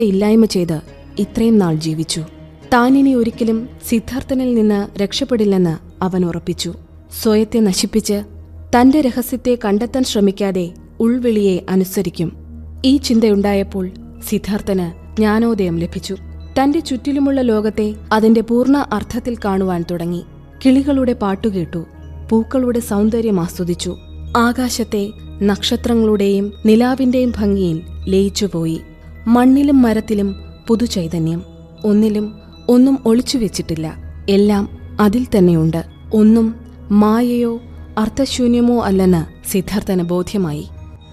ഇല്ലായ്മ ചെയ്ത് ഇത്രയും നാൾ ജീവിച്ചു താനിനി ഒരിക്കലും സിദ്ധാർത്ഥനിൽ നിന്ന് രക്ഷപ്പെടില്ലെന്ന് അവൻ ഉറപ്പിച്ചു സ്വയത്തെ നശിപ്പിച്ച് തന്റെ രഹസ്യത്തെ കണ്ടെത്താൻ ശ്രമിക്കാതെ ഉൾവിളിയെ അനുസരിക്കും ഈ ചിന്തയുണ്ടായപ്പോൾ സിദ്ധാർത്ഥന് ജ്ഞാനോദയം ലഭിച്ചു തന്റെ ചുറ്റിലുമുള്ള ലോകത്തെ അതിന്റെ പൂർണ്ണ അർത്ഥത്തിൽ കാണുവാൻ തുടങ്ങി കിളികളുടെ പാട്ടുകേട്ടു പൂക്കളുടെ സൗന്ദര്യം ആസ്വദിച്ചു ആകാശത്തെ നക്ഷത്രങ്ങളുടെയും നിലാവിന്റെയും ഭംഗിയിൽ ലയിച്ചുപോയി മണ്ണിലും മരത്തിലും പുതുചൈതന്യം ഒന്നിലും ഒന്നും ഒളിച്ചു വെച്ചിട്ടില്ല എല്ലാം അതിൽ തന്നെയുണ്ട് ഒന്നും മായയോ അർത്ഥശൂന്യമോ അല്ലെന്ന് സിദ്ധാർത്ഥന് ബോധ്യമായി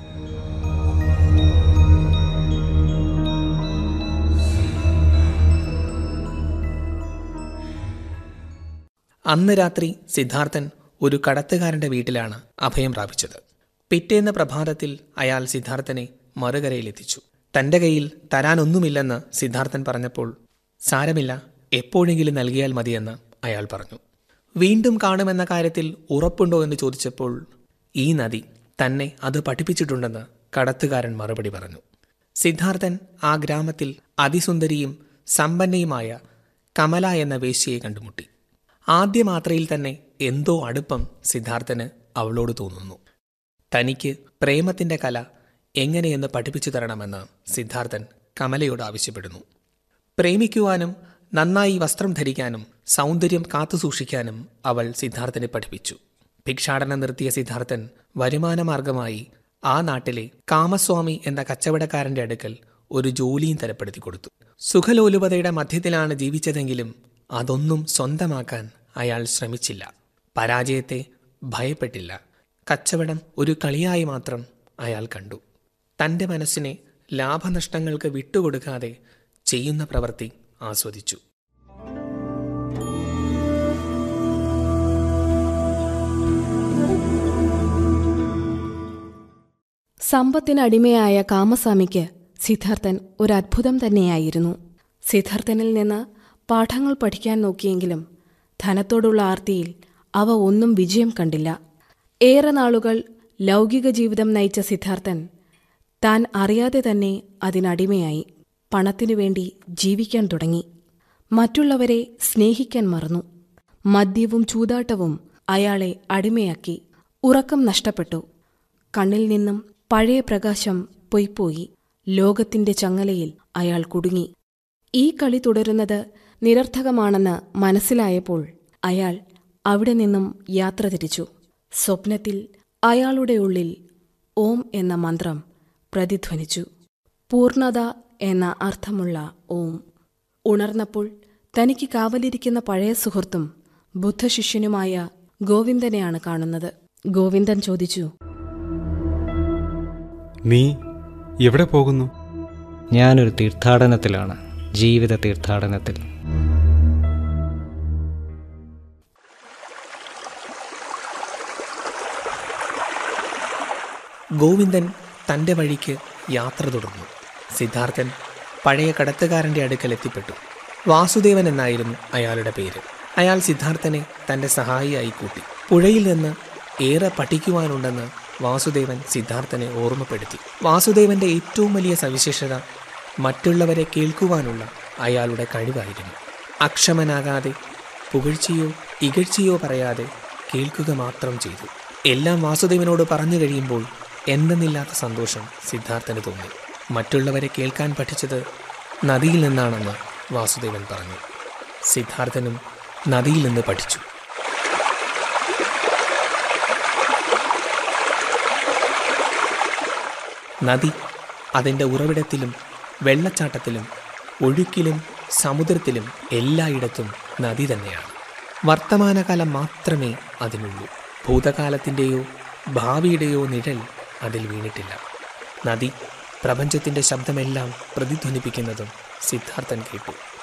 അന്ന് രാത്രി സിദ്ധാർത്ഥൻ ഒരു കടത്തുകാരന്റെ വീട്ടിലാണ് അഭയം പ്രാപിച്ചത് പിറ്റേന്ന് പ്രഭാതത്തിൽ അയാൾ സിദ്ധാർത്ഥനെ മറുകരയിലെത്തിച്ചു തന്റെ കയ്യിൽ തരാനൊന്നുമില്ലെന്ന് സിദ്ധാർത്ഥൻ പറഞ്ഞപ്പോൾ സാരമില്ല എപ്പോഴെങ്കിലും നൽകിയാൽ മതിയെന്ന് അയാൾ പറഞ്ഞു വീണ്ടും കാണുമെന്ന കാര്യത്തിൽ ഉറപ്പുണ്ടോ എന്ന് ചോദിച്ചപ്പോൾ ഈ നദി തന്നെ അത് പഠിപ്പിച്ചിട്ടുണ്ടെന്ന് കടത്തുകാരൻ മറുപടി പറഞ്ഞു സിദ്ധാർത്ഥൻ ആ ഗ്രാമത്തിൽ അതിസുന്ദരിയും സമ്പന്നയുമായ കമല എന്ന വേശ്യയെ കണ്ടുമുട്ടി ആദ്യ മാത്രയിൽ തന്നെ എന്തോ അടുപ്പം സിദ്ധാർത്ഥന് അവളോട് തോന്നുന്നു തനിക്ക് പ്രേമത്തിന്റെ കല എങ്ങനെയെന്ന് പഠിപ്പിച്ചു തരണമെന്ന് സിദ്ധാർത്ഥൻ കമലയോട് ആവശ്യപ്പെടുന്നു പ്രേമിക്കുവാനും നന്നായി വസ്ത്രം ധരിക്കാനും സൗന്ദര്യം കാത്തുസൂക്ഷിക്കാനും അവൾ സിദ്ധാർത്ഥനെ പഠിപ്പിച്ചു ഭിക്ഷാടനം നിർത്തിയ സിദ്ധാർത്ഥൻ വരുമാനമാർഗമായി ആ നാട്ടിലെ കാമസ്വാമി എന്ന കച്ചവടക്കാരന്റെ അടുക്കൽ ഒരു ജോലിയും തരപ്പെടുത്തി കൊടുത്തു സുഖലോലുപതയുടെ മധ്യത്തിലാണ് ജീവിച്ചതെങ്കിലും അതൊന്നും സ്വന്തമാക്കാൻ അയാൾ ശ്രമിച്ചില്ല പരാജയത്തെ ഭയപ്പെട്ടില്ല കച്ചവടം ഒരു കളിയായി മാത്രം അയാൾ കണ്ടു തന്റെ മനസ്സിനെ ലാഭനഷ്ടങ്ങൾക്ക് വിട്ടുകൊടുക്കാതെ ചെയ്യുന്ന പ്രവൃത്തി ആസ്വദിച്ചു സമ്പത്തിനടിമയായ കാമസ്വാമിക്ക് സിദ്ധാർത്ഥൻ ഒരു അത്ഭുതം തന്നെയായിരുന്നു സിദ്ധാർത്ഥനിൽ നിന്ന് പാഠങ്ങൾ പഠിക്കാൻ നോക്കിയെങ്കിലും ധനത്തോടുള്ള ആർത്തിയിൽ അവ ഒന്നും വിജയം കണ്ടില്ല ഏറെ നാളുകൾ ലൗകിക ജീവിതം നയിച്ച സിദ്ധാർത്ഥൻ താൻ അറിയാതെ തന്നെ അതിനടിമയായി പണത്തിനു വേണ്ടി ജീവിക്കാൻ തുടങ്ങി മറ്റുള്ളവരെ സ്നേഹിക്കാൻ മറന്നു മദ്യവും ചൂതാട്ടവും അയാളെ അടിമയാക്കി ഉറക്കം നഷ്ടപ്പെട്ടു കണ്ണിൽ നിന്നും പഴയ പ്രകാശം പൊയ്പോയി ലോകത്തിന്റെ ചങ്ങലയിൽ അയാൾ കുടുങ്ങി ഈ കളി തുടരുന്നത് നിരർത്ഥകമാണെന്ന് മനസ്സിലായപ്പോൾ അയാൾ അവിടെ നിന്നും യാത്ര തിരിച്ചു സ്വപ്നത്തിൽ അയാളുടെ ഉള്ളിൽ ഓം എന്ന മന്ത്രം പ്രതിധ്വനിച്ചു പൂർണത എന്ന അർത്ഥമുള്ള ഓം ഉണർന്നപ്പോൾ തനിക്ക് കാവലിരിക്കുന്ന പഴയ സുഹൃത്തും ബുദ്ധശിഷ്യനുമായ ഗോവിന്ദനെയാണ് കാണുന്നത് ഗോവിന്ദൻ ചോദിച്ചു നീ എവിടെ പോകുന്നു ഞാനൊരു തീർത്ഥാടനത്തിലാണ് ജീവിത തീർത്ഥാടനത്തിൽ ഗോവിന്ദൻ തന്റെ വഴിക്ക് യാത്ര തുടർന്നു സിദ്ധാർത്ഥൻ പഴയ കടത്തുകാരന്റെ അടുക്കൽ എത്തിപ്പെട്ടു വാസുദേവൻ എന്നായിരുന്നു അയാളുടെ പേര് അയാൾ സിദ്ധാർത്ഥനെ തന്റെ സഹായിയായി കൂട്ടി പുഴയിൽ നിന്ന് ഏറെ പഠിക്കുവാനുണ്ടെന്ന് വാസുദേവൻ സിദ്ധാർത്ഥനെ ഓർമ്മപ്പെടുത്തി വാസുദേവന്റെ ഏറ്റവും വലിയ സവിശേഷത മറ്റുള്ളവരെ കേൾക്കുവാനുള്ള അയാളുടെ കഴിവായിരുന്നു അക്ഷമനാകാതെ പുകഴ്ചയോ ഇകഴ്ചയോ പറയാതെ കേൾക്കുക മാത്രം ചെയ്തു എല്ലാം വാസുദേവനോട് പറഞ്ഞു കഴിയുമ്പോൾ എന്തെന്നില്ലാത്ത സന്തോഷം സിദ്ധാർത്ഥന് തോന്നി മറ്റുള്ളവരെ കേൾക്കാൻ പഠിച്ചത് നദിയിൽ നിന്നാണെന്ന് വാസുദേവൻ പറഞ്ഞു സിദ്ധാർത്ഥനും നദിയിൽ നിന്ന് പഠിച്ചു നദി അതിൻ്റെ ഉറവിടത്തിലും വെള്ളച്ചാട്ടത്തിലും ഒഴുക്കിലും സമുദ്രത്തിലും എല്ലായിടത്തും നദി തന്നെയാണ് വർത്തമാനകാലം മാത്രമേ അതിനുള്ളൂ ഭൂതകാലത്തിൻ്റെയോ ഭാവിയുടെയോ നിഴൽ അതിൽ വീണിട്ടില്ല നദി പ്രപഞ്ചത്തിൻ്റെ ശബ്ദമെല്ലാം പ്രതിധ്വനിപ്പിക്കുന്നതും സിദ്ധാർത്ഥൻ കേട്ടു